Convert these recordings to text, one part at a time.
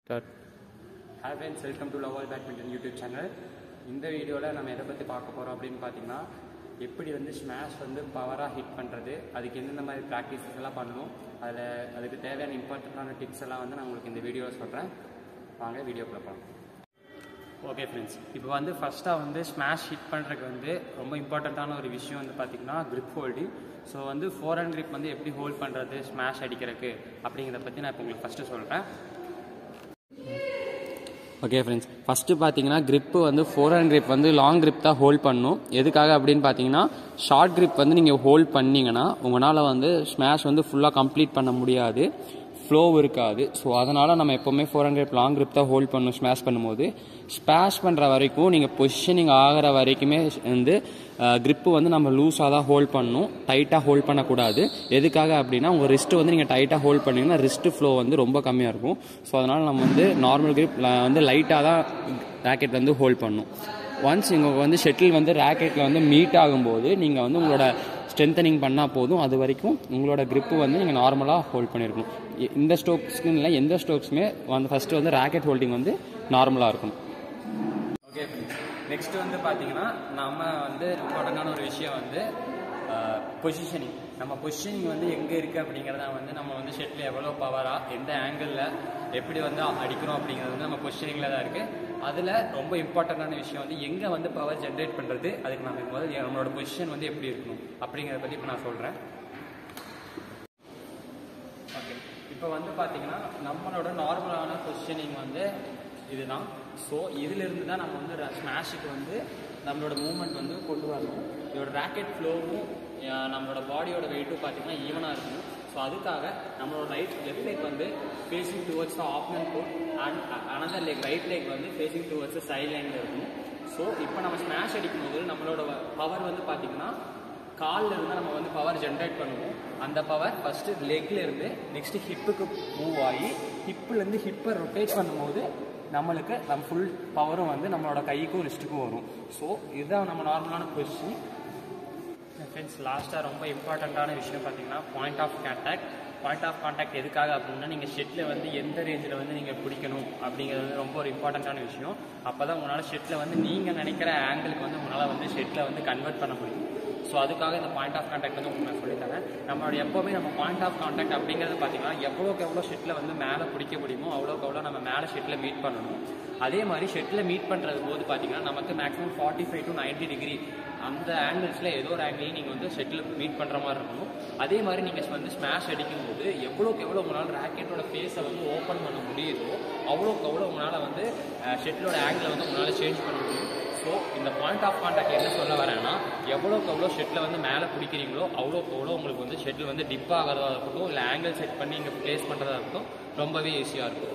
start hi friends welcome to level badminton YouTube channel இந்த வீடியோவில் நம்ம எதை பற்றி பார்க்க போகிறோம் அப்படின்னு பார்த்தீங்கன்னா எப்படி வந்து ஸ்மாஷ் வந்து பவராக ஹிட் பண்ணுறது அதுக்கு எந்தெந்த மாதிரி ப்ராக்டிசஸ் எல்லாம் பண்ணணும் அதில் அதுக்கு தேவையான இம்பார்ட்டண்ட்டான டிப்ஸ் எல்லாம் வந்து நான் உங்களுக்கு இந்த வீடியோவில் சொல்கிறேன் வாங்க வீடியோக்குள்ள போகலாம் ஓகே ஃப்ரெண்ட்ஸ் இப்போ வந்து ஃபஸ்ட்டாக வந்து ஸ்மாஷ் ஹிட் பண்ணுறதுக்கு வந்து ரொம்ப இம்பார்ட்டண்ட்டான ஒரு விஷயம் வந்து பார்த்திங்கன்னா grip ஹோல்டிங் ஸோ வந்து ஃபோர் ஹேண்ட் grip வந்து எப்படி ஹோல்ட் பண்ணுறது ஸ்மாஷ் அடிக்கிறதுக்கு அப்படிங்கிறத பற்றி நான் இப்போ உங்களுக்கு ஃபஸ்ட்டு சொல்கிறேன் ஓகே ஃப்ரெண்ட்ஸ் ஃபஸ்ட்டு பார்த்தீங்கன்னா grip வந்து ஃபோர் ஹேண்ட் grip வந்து லாங் grip தான் ஹோல்ட் பண்ணும் எதுக்காக அப்படின்னு பார்த்தீங்கன்னா ஷார்ட் grip வந்து நீங்கள் ஹோல்ட் பண்ணீங்கன்னா உங்களால் வந்து ஸ்மாஷ் வந்து ஃபுல்லாக கம்ப்ளீட் பண்ண முடியாது ஃப்ளோ இருக்காது ஸோ அதனால் நம்ம எப்போவுமே ஃபோர் ஹண்ட்ரட் லாங் grip தான் ஹோல்ட் பண்ணணும் ஸ்மாஷ் பண்ணும்போது ஸ்மாஷ் பண்ணுற வரைக்கும் நீங்கள் பொசிஷனிங் ஆகிற வரைக்குமே வந்து grip வந்து நம்ம லூஸாக தான் ஹோல்ட் பண்ணணும் டைட்டாக ஹோல்ட் பண்ணக்கூடாது எதுக்காக அப்படின்னா உங்கள் ரிஸ்ட் வந்து நீங்கள் டைட்டாக ஹோல்ட் பண்ணீங்கன்னா ரிஸ்ட் ஃப்ளோ வந்து ரொம்ப கம்மியாக இருக்கும் ஸோ அதனால் நம்ம வந்து நார்மல் grip ல வந்து லைட்டாக தான் ராக்கெட் வந்து ஹோல்ட் பண்ணணும் ஒன்ஸ் நீங்கள் வந்து ஷெட்டில் வந்து ராக்கெட்டில் வந்து மீட் ஆகும்போது நீங்கள் வந்து உங்களோட ஸ்ட்ரென்தனிங் பண்ணால் போதும் அது வரைக்கும் உங்களோட grip வந்து நீங்கள் நார்மலாக ஹோல்ட் பண்ணியிருக்கணும் இ- இந்த ஸ்ட்ரோக்ஸ்க்கு இல்லை எந்த ஸ்ட்ரோக்ஸுமே வந்து ஃபஸ்ட்டு வந்து ராக்கெட் ஹோல்டிங் வந்து நார்மலாக இருக்கணும் ஓகே நெக்ஸ்ட் வந்து பார்த்தீங்கன்னா நம்ம வந்து இம்பார்ட்டண்டான ஒரு விஷயம் வந்து பொசிஷனிங் நம்ம பொசிஷனிங் வந்து எங்கே இருக்குது அப்படிங்கிறத வந்து நம்ம வந்து ஷெட்டில் எவ்வளோ பவராக எந்த ஆங்கிளில் எப்படி வந்து அடிக்கிறோம் அப்படிங்கிறது வந்து நம்ம பொசிஷனிங்கில் தான் இருக்குது அதில் ரொம்ப இம்பார்ட்டண்டான விஷயம் வந்து எங்கே வந்து பவர் ஜென்ரேட் பண்ணுறது அதுக்கு நம்ம முதல்ல நம்மளோட பொசிஷன் வந்து எப்படி இருக்கணும் அப்படிங்கிறத பற்றி இப்போ நான் சொல்கிறேன் ஓகே இப்போ வந்து பார்த்தீங்கன்னா நம்மளோட நார்மலான பொசிஷனிங் வந்து இதுதான் ஸோ இதிலிருந்து தான் நம்ம வந்து ஸ்மாஷுக்கு வந்து நம்மளோட மூவ்மெண்ட் வந்து கொண்டு வரணும் இதோட ராக்கெட் ஃப்ளோவும் நம்மளோட பாடியோட வெயிட்டும் பார்த்தீங்கன்னா ஈவனாக இருக்கணும் ஸோ அதுக்காக நம்மளோட ரைட் லெஃப்ட் லெக் வந்து facing towards the opponent court and another leg right leg வந்து ஃபேஸிங் டுவர்ட்ஸ் சைட் லைனில் இருக்கணும் ஸோ இப்போ நம்ம ஸ்மாஷ் அடிக்கும்போது நம்மளோட பவர் வந்து பார்த்தீங்கன்னா கால்ல இருந்து நம்ம வந்து பவர் ஜென்ரேட் பண்ணுவோம் அந்த பவர் ஃபர்ஸ்ட் லெக்ல இருந்து நெக்ஸ்ட் ஹிப்புக்கு மூவ் ஆகி ஹிப்ல இருந்து ஹிப்பை ரொட்டேட் பண்ணும்போது நம்மளுக்கு நம்ம ஃபுல் பவரும் வந்து நம்மளோட கைக்கும் ரிஸ்ட்டுக்கும் வரும் ஸோ இதுதான் நம்ம நார்மலான பொசிஷன் ஃப்ரெண்ட்ஸ் லாஸ்ட்டாக ரொம்ப இம்பார்ட்டண்ட்டான விஷயம் பார்த்தீங்கன்னா point of contact point of contact எதுக்காக அப்படின்னா நீங்கள் ஷெட்டில் வந்து எந்த ரேஞ்சில் வந்து நீங்கள் பிடிக்கணும் அப்படிங்கிறது வந்து ரொம்ப ஒரு இம்பார்ட்டண்ட்டான விஷயம் அப்போ தான் உங்களால் ஷெட்டில் வந்து நீங்கள் நினைக்கிற ஆங்கிளுக்கு வந்து உங்களால் வந்து ஷெட்டில் வந்து கன்வெர்ட் பண்ண முடியும் ஸோ அதுக்காக இந்த பாயிண்ட் ஆஃப் கான்டாக்ட் வந்து உங்களுக்கு நான் சொல்லித்தரேன் நம்மளோட எப்போவுமே நம்ம பாயிண்ட் ஆஃப் கான்டாக்ட் அப்படிங்கிறது பார்த்தீங்கன்னா எவ்வளோக்கு எவ்வளோ ஷெட்டில் வந்து மேலே பிடிக்க முடியுமோ அவ்வளோக்கு எவ்வளோ நம்ம மேலே ஷெட்டில் மீட் பண்ணணும் அதே மாதிரி ஷெட்டில் மீட் பண்ணுறது போது பார்த்தீங்கன்னா நமக்கு maximum forty five to ninety degree அந்த ஆங்கிள்ஸில் ஏதோ ஒரு ஆங்கிள் நீங்கள் வந்து ஷெட்டில் மீட் பண்ணுற மாதிரி இருக்கணும் அதே மாதிரி நீங்கள் வந்து ஸ்மாஷ் அடிக்கும்போது எவ்வளோக்கு எவ்வளோ உங்களால் ராக்கெட்டோட ஃபேஸை வந்து ஓப்பன் பண்ண முடியுதோ அவ்வளோக்கு அவ்வளோ உங்களால் வந்து ஷெட்டிலோட ஆங்கிளை வந்து உங்களால் சேஞ்ச் பண்ண முடியும் ஸோ இந்த பாயிண்ட் ஆஃப் கான்டாக்ட் என்ன சொல்ல வரேன்னா எவ்வளோக்கு எவ்வளோ ஷெட்டில் வந்து மேலே பிடிக்கிறீங்களோ அவ்வளோக்கு எவ்வளோ உங்களுக்கு வந்து ஷெட்டில் வந்து டிப் ஆகிறதா இருக்கட்டும் இல்லை ஆங்கிள் செட் பண்ணி இங்கே ப்ளேஸ் பண்ணுறதா இருக்கட்டும் ரொம்பவே ஈஸியாக இருக்கும்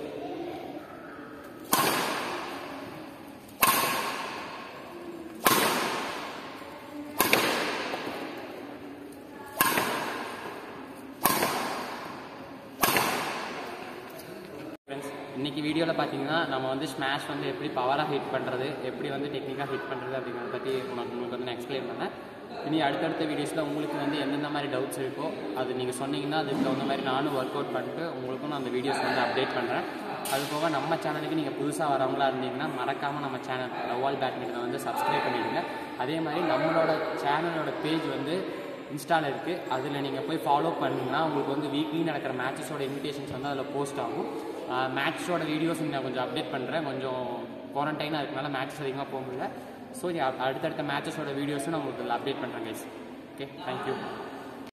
ஃப்ரெண்ட்ஸ் இன்னைக்கு வீடியோவில் பார்த்தீங்கன்னா நம்ம வந்து ஸ்மாஷ் வந்து எப்படி பவராக ஹிட் பண்ணுறது எப்படி வந்து டெக்னிக்காக ஹிட் பண்ணுறது அப்படிங்கிறத பற்றி உங்களுக்கு வந்து நான் எக்ஸ்பிளைன் பண்ணேன் இனி அடுத்தடுத்த வீடியோஸில் உங்களுக்கு வந்து எந்தெந்த மாதிரி டவுட்ஸ் இருக்கோ அது நீங்கள் சொன்னீங்கன்னா அதுக்கு தகுந்த மாதிரி நானும் ஒர்க் அவுட் பண்ணிட்டு உங்களுக்கும் நான் அந்த வீடியோஸ் வந்து அப்டேட் பண்ணுறேன் அது போக நம்ம சேனலுக்கு நீங்கள் புதுசாக வரவங்களா இருந்தீங்கன்னா மறக்காமல் நம்ம சேனல் லவால் பேட்மிண்டனை வந்து சப்ஸ்கிரைப் பண்ணிடுங்க அதே மாதிரி நம்மளோட சேனலோட பேஜ் வந்து இன்ஸ்டாவில் இருக்குது அதில் நீங்கள் போய் ஃபாலோ பண்ணிங்கன்னா உங்களுக்கு வந்து வீக்லி நடக்கிற மேட்சஸோட இன்விடேஷன்ஸ் வந்து அதில் போஸ்ட் ஆகும் மேட்சஸோட வீடியோஸ் நான் கொஞ்சம் அப்டேட் பண்ணுறேன் கொஞ்சம் குவாரண்டைனாக இருக்கனால மேட்சஸ் அதிகமாக போக முடியல ஸோ அடுத்தடுத்த மேட்சஸோட வீடியோஸும் நான் உங்களுக்கு அப்டேட் பண்ணுறேன் கைஸ் ஓகே தேங்க்யூ